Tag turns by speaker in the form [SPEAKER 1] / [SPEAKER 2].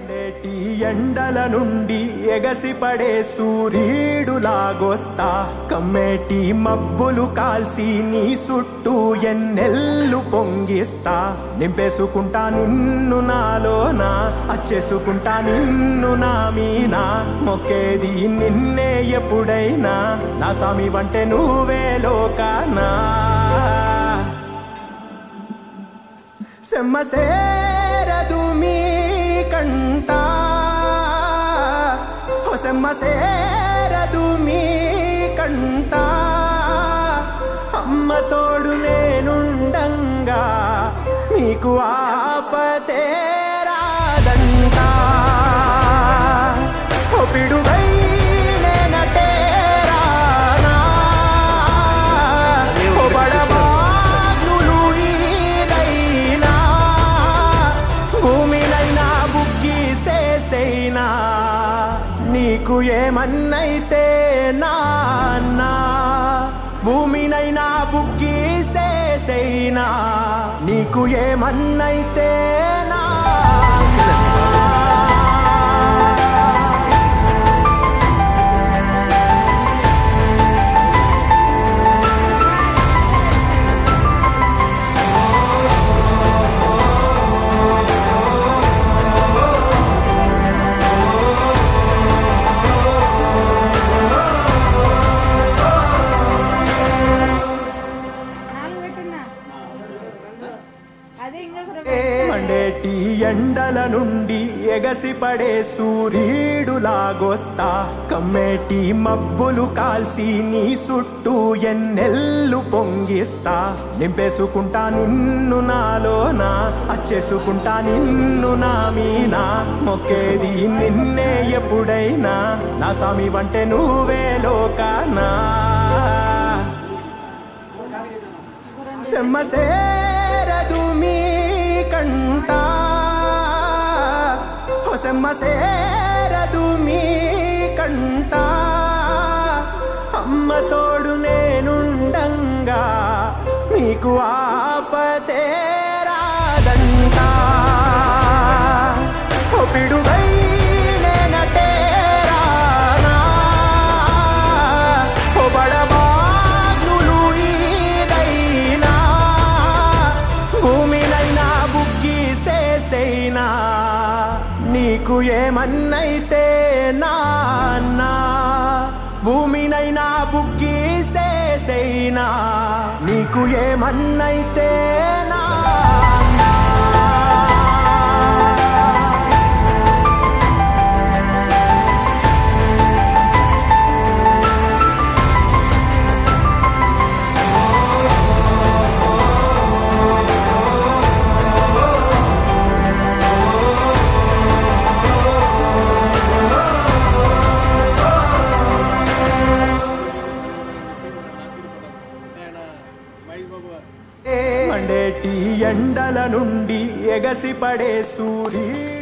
[SPEAKER 1] మండేటి ఎండల నుండి ఎగసిపడే సూర్యుడులాగొస్తా కమ్మేటి మబ్బులు కాల్సి నీ చుట్టూ ఎన్నెల్లు పొంగిస్తా నింపేసుకుంటా నిన్ను నాలోనా అచ్చేసుకుంటా నిన్ను నా మీనా మొక్కేది నిన్నే ఎప్పుడైనా నా స్వామి వంటే నువ్వే లోకానా సెమ్మసేరదు మీ కంట హో సెమ్మసేరదు మీ కంట అమ్మ తోడు నేనుండంగా మీకు ఆపతే రాదంట ఓ పిడుగై నేనటేరానా ఓ బడబాగ్నులు ఈదైనా భూమినైనా బుక్కి చేసైనా నీకు ఏమన్నైతే నాన్నా భూమినైనా బుక్కి చేసైనా నీకు ఏమన్నైతే నా
[SPEAKER 2] నాలుగు పెట్టున్నా అదే ఇంకొక
[SPEAKER 1] మండేటి ఎండల నుండి ఎగసిపడే సూర్యుడులాగొస్తా కమ్మేటి మబ్బులు కాల్సి నీ చుట్టూ ఎన్నెల్లు పొంగిస్తా నింపేసుకుంటా నిన్ను నాలోనా అచ్చేసుకుంటా నిన్ను నా మీనా మొక్కేది నిన్నే ఎప్పుడైనా నా స్వామి వంటే నువ్వే లోకానా సెమ్మసేరదు మీ కంట హో సెమ్మసేరదు మీ కంట అమ్మ తోడు నేనుండంగా మీకు ఆపతే రాదంట ఓ పిడుగై నేనటేరానా ఓ బడబాగ్నులు ఈదైనా భూమినైనా బుక్కి చేసైనా నీకు ఏమన్నైతే నాన్నా భూమినైనా బుక్కి చేసైనా నీకు ఏమన్నైతే నా మండేటి ఎండల నుండి ఎగసిపడే సూర్యుడు